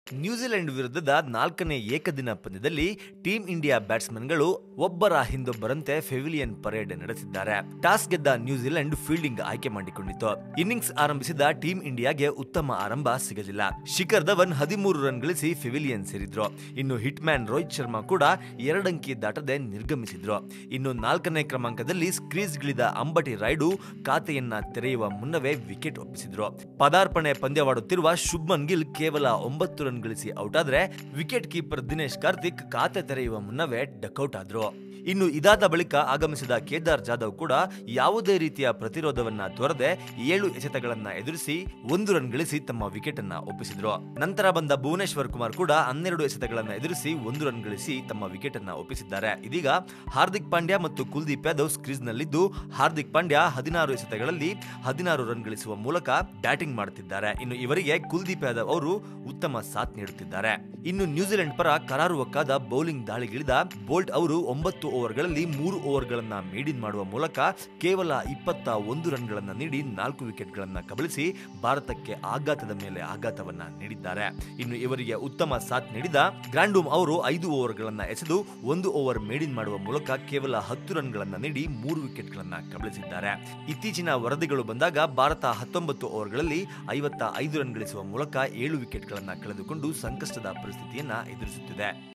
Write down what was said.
New Zealand ವಿರುದ್ಧದ ನಾಲ್ಕನೇ ಏಕದಿನ ಪಂದ್ಯದಲ್ಲಿ ಟೀಂ ಇಂಡಿಯಾ ಬ್ಯಾಟ್ಸ್ಮನ್ಗಳು ಒಬ್ಬರ ಹಿಂದೊಬ್ಬರಂತೆ ಫೆವಿಲಿಯನ್ ಪರೇಡ್ ನಡೆಸಿದ್ದಾರೆ ಟಾಸ್ ಗೆದ್ದ ನ್ಯೂಜಿಲೆಂಡ್ ಫೀಲ್ಡಿಂಗ್ ಆಯ್ಕೆ ಮಾಡಿಕೊಂಡಿತ್ತು ಇನ್ನಿಂಗ್ಸ್ ಆರಂಭಿಸಿದ ಟೀಂ ಇಂಡಿಯಾಗೆ ಉತ್ತಮ ಆರಂಭ ಸಿಗಲಿಲ್ಲ ಶಿಖರ್ ಧವನ್ ಹದಿಮೂರು ರನ್ ಗಳಿಸಿ ಫೆವಿಲಿಯನ್ ಸೇರಿದ್ರು ಇನ್ನು ಹಿಟ್ ಮ್ಯಾನ್ ರೋಹಿತ್ ಶರ್ಮಾ ಕೂಡ ಎರಡಂಕಿ ದಾಟದೆ ನಿರ್ಗಮಿಸಿದ್ರು ಇನ್ನು ನಾಲ್ಕನೇ ಕ್ರಮಾಂಕದಲ್ಲಿ ಸ್ಕ್ರೀಸ್ಗಿಳಿದ ಅಂಬಟಿ ರಾಯ್ಡು ಖಾತೆಯನ್ನ ತೆರೆಯುವ ಮುನ್ನವೇ ವಿಕೆಟ್ ಒಪ್ಪಿಸಿದ್ರು ಪದಾರ್ಪಣೆ ಪಂದ್ಯವಾಡುತ್ತಿರುವ ಶುಭ್ಮನ್ ಗಿಲ್ ಕೇವಲ ಒಂಬತ್ತು ರನ್ ಗಳಿಸಿ ಔಟ್ ಆದ್ರೆ ವಿಕೆಟ್ ಕೀಪರ್ ದಿನೇಶ್ ಕಾರ್ತಿಕ್ ಖಾತೆ ತೆರೆಯುವ ಮುನ್ನವೇ ಡಕ್ಔಟ್ ಆದ್ರು ಇನ್ನು ಇದಾದ ಬಳಿಕ ಆಗಮಿಸಿದ ಕೇದಾರ್ ಜಾಧವ್ ಕೂಡ ಯಾವುದೇ ರೀತಿಯ ಪ್ರತಿರೋಧವನ್ನ ತೋರದೆ ಏಳು ಎಸೆತಗಳನ್ನ ಎದುರಿಸಿ ಒಂದು ರನ್ ಗಳಿಸಿ ತಮ್ಮ ವಿಕೆಟ್ ಅನ್ನ ಒಪ್ಪಿಸಿದ್ರು ನಂತರ ಬಂದ ಭುವನೇಶ್ವರ್ ಕುಮಾರ್ ಕೂಡ ಹನ್ನೆರಡು ಎಸೆತಗಳನ್ನ ಎದುರಿಸಿ ಒಂದು ರನ್ ಗಳಿಸಿ ತಮ್ಮ ವಿಕೆಟ್ ಅನ್ನ ಒಪ್ಪಿಸಿದ್ದಾರೆ ಇದೀಗ ಹಾರ್ದಿಕ್ ಪಾಂಡ್ಯ ಮತ್ತು ಕುಲ್ದೀಪ್ ಯಾದವ್ ಕ್ರೀಸ್ ನಲ್ಲಿದ್ದು ಹಾರ್ದಿಕ್ ಪಾಂಡ್ಯ ಹದಿನಾರು ಎಸೆತಗಳಲ್ಲಿ ಹದಿನಾರು ರನ್ ಗಳಿಸುವ ಮೂಲಕ ಬ್ಯಾಟಿಂಗ್ ಮಾಡುತ್ತಿದ್ದಾರೆ ಇನ್ನು ಇವರಿಗೆ ಕುಲ್ದೀಪ್ ಯಾದವ್ ಅವರು ಉತ್ತಮ ಸಾಥ್ ನೀಡುತ್ತಿದ್ದಾರೆ ಇನ್ನು ನ್ಯೂಜಿಲೆಂಡ್ ಪರ ಕರಾರುವಕ್ಕಾದ ಬೌಲಿಂಗ್ ದಾಳಿಗಿಳಿದ ಬೋಲ್ಟ್ ಅವರು ಒಂಬತ್ತು ಓವರ್ಗಳಲ್ಲಿ ಮೂರು ಓವರ್ಗಳನ್ನ ಮೇಡಿನ್ ಮಾಡುವ ಮೂಲಕ ಕೇವಲ ಇಪ್ಪತ್ತ ಒಂದು ರನ್ಗಳನ್ನ ನೀಡಿ ನಾಲ್ಕು ವಿಕೆಟ್ಗಳನ್ನ ಕಬಳಿಸಿ ಭಾರತಕ್ಕೆ ಆಘಾತದ ಮೇಲೆ ಆಘಾತವನ್ನ ನೀಡಿದ್ದಾರೆ ಇನ್ನು ಇವರಿಗೆ ಉತ್ತಮ ಸಾಥ್ ನೀಡಿದ ಗ್ರಾಂಡೂಮ್ ಅವರು ಐದು ಓವರ್ಗಳನ್ನ ಎಸೆದು ಒಂದು ಓವರ್ ಮೇಡಿನ್ ಮಾಡುವ ಮೂಲಕ ಕೇವಲ ಹತ್ತು ರನ್ಗಳನ್ನ ನೀಡಿ ಮೂರು ವಿಕೆಟ್ಗಳನ್ನ ಕಬಳಿಸಿದ್ದಾರೆ ಇತ್ತೀಚಿನ ವರದಿಗಳು ಬಂದಾಗ ಭಾರತ ಹತ್ತೊಂಬತ್ತು ಓವರ್ಗಳಲ್ಲಿ ಐವತ್ತ ಐದು ರನ್ ಗಳಿಸುವ ಮೂಲಕ ಏಳು ವಿಕೆಟ್ಗಳನ್ನ ಕಳೆದುಕೊಂಡು ಸಂಕಷ್ಟದ ಪರಿಸ್ಥಿತಿಯನ್ನ ಎದುರಿಸುತ್ತಿದೆ